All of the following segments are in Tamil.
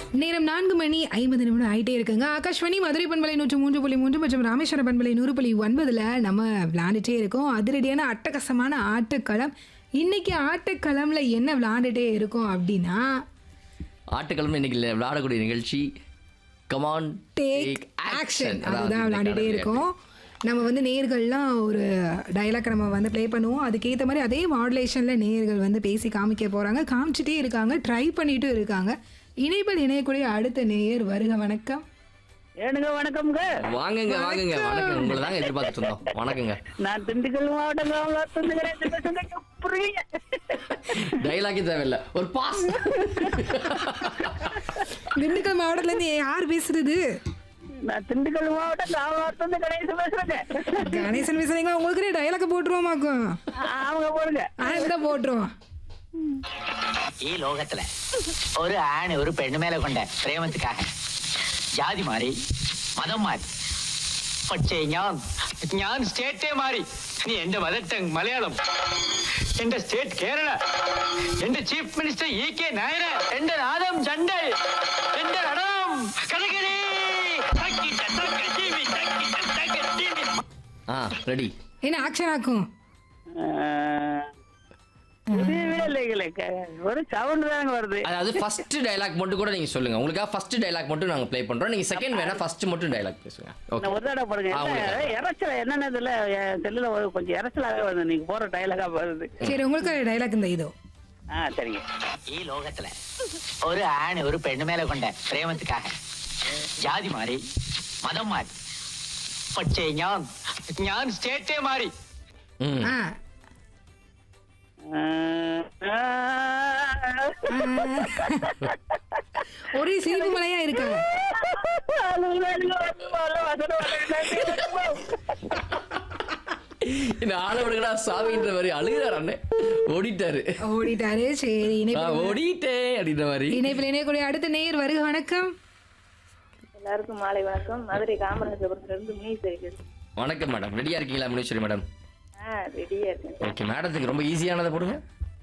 நேரம் நான்கு மணி ஐம்பது நிமிடம் ஆயிட்டே இருக்குங்க ஆகாஷ்வாணி மதுரை பண்பலை நூற்று மூன்று புள்ளி மூன்று மற்றும் ராமேஸ்வர பண்பலை நூறு புள்ளி ஒன்பதுல நம்ம விளையாண்டுட்டே இருக்கோம் அதிரடியான அட்டகசமான ஆட்டக்களம் இன்னைக்கு ஆட்டக்களம்ல என்ன விளையாண்டுட்டே இருக்கோம் அப்படின்னா ஆட்டுக்கிழமை இன்னைக்கு விளையாடக்கூடிய நிகழ்ச்சி கமான் டேக் ஆக்ஷன் அதுதான் விளையாண்டுட்டே இருக்கோம் நம்ம வந்து நேர்கள்லாம் ஒரு டைலாக் நம்ம வந்து ப்ளே பண்ணுவோம் அதுக்கேற்ற மாதிரி அதே மாடுலேஷனில் நேர்கள் வந்து பேசி காமிக்க போகிறாங்க காமிச்சிட்டே இருக்காங்க ட்ரை பண்ணிட்டும் இருக்காங்க இணைப்பில் இணையக்கூடிய அடுத்த நேயர் வருக வணக்கம் ஏனுங்க வணக்கம்ங்க வாங்குங்க வாங்குங்க வணக்கம் உங்களை தாங்க எதிர்பார்த்துட்டு இருந்தோம் வணக்கங்க நான் திண்டுக்கல் மாவட்டம் காமலாத்துங்கிறேன் புரியுங்க டைலாக்கே தேவையில்ல ஒரு பாஸ் திண்டுக்கல் மாவட்டத்துலேருந்து யார் பேசுறது நான் திண்டுக்கல் மாவட்டம் காமலாத்து கணேசன் பேசுறேங்க கணேசன் பேசுறீங்களா உங்களுக்கு டைலாக் போட்டுருவோமாக்கும் அவங்க போடுங்க அதுதான் போட்டுருவோம் ഈ ലോകത്തില് ഒരു ആണ് ഒരു പെണ്ണുമേലെ കൊണ്ട് പ്രേമത്തിക്കാക ജാതി മാറി മതം മാറി പക്ഷേ ഞാൻ ഞാൻ സ്റ്റേറ്റേ മാറി നീ എന്റെ മദർ ടങ് മലയാളം എന്റെ സ്റ്റേറ്റ് കേരള എന്റെ chief minister E K Nair എന്റെ നാദം ചണ്ടൽ എന്റെ നടനം കഥകളി തക്കിട്ട തക്ക ജീവി, തക്കിട്ട തക്ക ജീവി. ஆ ரெடி என்ன ஆக்ஷன் ஆக்கும் புதிய வீடு இல்லைங்களே ஒரு சவுண்ட் தாங்க வருது அதாவது ஃபர்ஸ்ட் டைலாக் மட்டும் கூட நீங்க சொல்லுங்க உங்களுக்காக ஃபர்ஸ்ட் டைலாக் மட்டும் நாங்க ப்ளே பண்றோம் நீங்க செகண்ட் வேணா ஃபர்ஸ்ட் மட்டும் டைலாக் பேசுங்க ஓகே நான் ஒரு தடவை பாருங்க ஆ, என்ன, உங்களுக்கு. இறைச்சல் என்னென்ன இதுல என் செல்லுல ஒரு கொஞ்சம் இறைச்சலாக வருது நீங்க போற டைலாகா வருது சரி உங்களுக்கு டைலாக் இந்த இதோ ஆ சரிங்க ഈ ലോകത്തില് ഒരു ആണ് ഒരു പെണ്ണുമേലെ കൊണ്ട് പ്രേമത്തിക്കാക ജാതി മാറി മതം മാറി പക്ഷേ ഞാൻ ഞാൻ സ്റ്റേറ്റേ മാറി ம் ஆ ஆ, ஆ, ஒரே சிரிப்பு மலையா இருக்காங்க அது வேணுங்க, வரல, வசனம் வரல. இந்த ஆளை விடுங்கடா சாமின்ற மாதிரி அழுகிறார் அண்ணே ஓடிட்டாரு ஓடிட்டாரு சரி ஆ, இணைப்பில் ஓடிட்டேன் அப்படின்ற மாதிரி இணைப்பில் இணையக்கூடிய அடுத்த நேயர் வருக வணக்கம் எல்லாருக்கும் மாலை வணக்கம் மதுரை காமராஜபுரத்துல இருந்து முனீஸ்வரி பேசுறேன் வணக்கம் மேடம் ரெடியா இருக்கீங்களா முனீஸ்வரி மேடம் ஆ ரெடியா இருக்கேன் ஓகே மேடத்துக்கு ரொம்ப ஈஸியானதை போடுங்க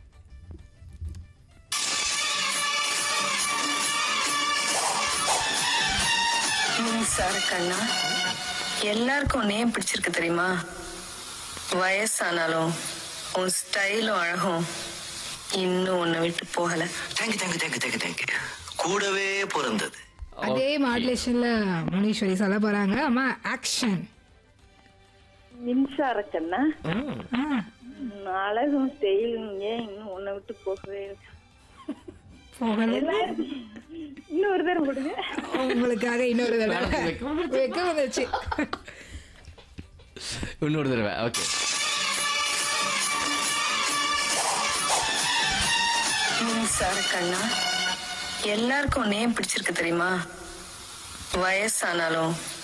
சார் கண்ணா எல்லாருக்கும் நேம் பிடிச்சிருக்கு தெரியுமா வயசானாலும் உன் ஸ்டைலும் அழகும் இன்னும் உன்னை விட்டு போகல thank you thank you thank you thank you thank you கூடவே பிறந்தது அதே மாடுலேஷன்ல முனீஸ்வரி சொல்ல போறாங்க அம்மா ஆக்ஷன் மின்சார கண்ணா ம். உன் அழகும் ஸ்டைலும் ஏன் இன்னும் உன்னை விட்டு போகவே இல்லை? போகல இன்னொரு தடவை கொடுங்க உங்களுக்காக இன்னொரு தடவை மேடத்துக்கு வெக்கம் வெக்க வந்துச்சு இன்னொரு தடவை ஓகே சார் கண்ணா எல்லாருக்கும் நேம் பிடிச்சிருக்கு தெரியுமா வயசானாலும்